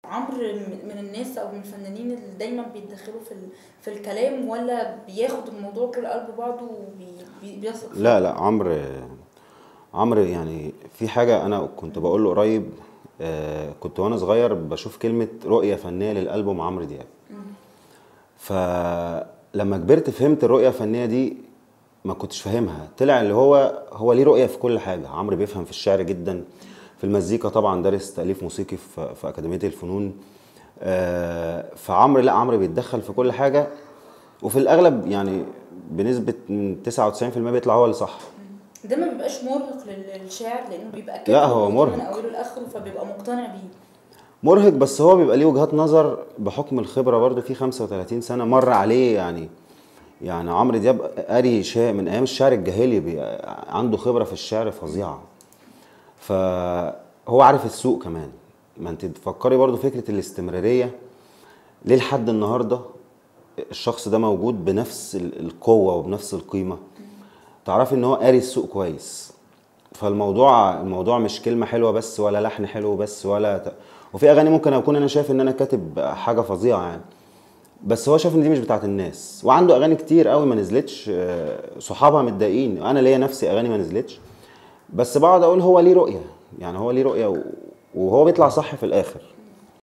عمرو من من الناس او من الفنانين اللي دايما بيتدخلوا في ال- في الكلام ولا بياخد الموضوع كل قلب بعضه وبيثق فيه؟ لا لا عمرو عمرو يعني في حاجة أنا كنت بقول له قريب آه، كنت وأنا صغير بشوف كلمة رؤية فنية للألبوم عمرو دياب فلما كبرت فهمت الرؤية الفنية دي ما كنتش فاهمها طلع اللي هو هو ليه رؤية في كل حاجة عمرو بيفهم في الشعر جدا في المزيكا طبعا دارس تأليف موسيقي في, في أكاديمية الفنون آه، فعمرو لا عمرو بيتدخل في كل حاجة وفي الأغلب يعني بنسبة من 99% بيطلع هو اللي صح ده ما بيبقاش مرهق لل- للشاعر لانه بيبقى لا، كاتب هو الموضوع من مرهق. اوله لاخره فبيبقى مقتنع بيه مرهق بس هو بيبقى ليه وجهات نظر بحكم الخبره برضه في 35 سنه مر عليه يعني يعني عمرو دياب قاري شيء من ايام الشعر الجاهلي بي- عنده خبره في الشعر فظيعه فهو عارف السوق كمان ما انت تفكري برضه فكره الاستمراريه ليه لحد النهارده الشخص ده موجود بنفس ال- القوه وبنفس القيمه تعرفي ان هو قاري السوق كويس فالموضوع الموضوع مش كلمه حلوه بس ولا لحن حلو بس ولا ت... وفي اغاني ممكن اكون انا شايف ان انا كاتب حاجه فظيعه يعني بس هو شايف ان دي مش بتاعت الناس وعنده اغاني كتير قوي ما نزلتش آه، صحابها متضايقين انا ليا نفسي اغاني ما نزلتش بس بقعد اقول هو ليه رؤيه يعني هو ليه رؤيه و- وهو بيطلع صح في الاخر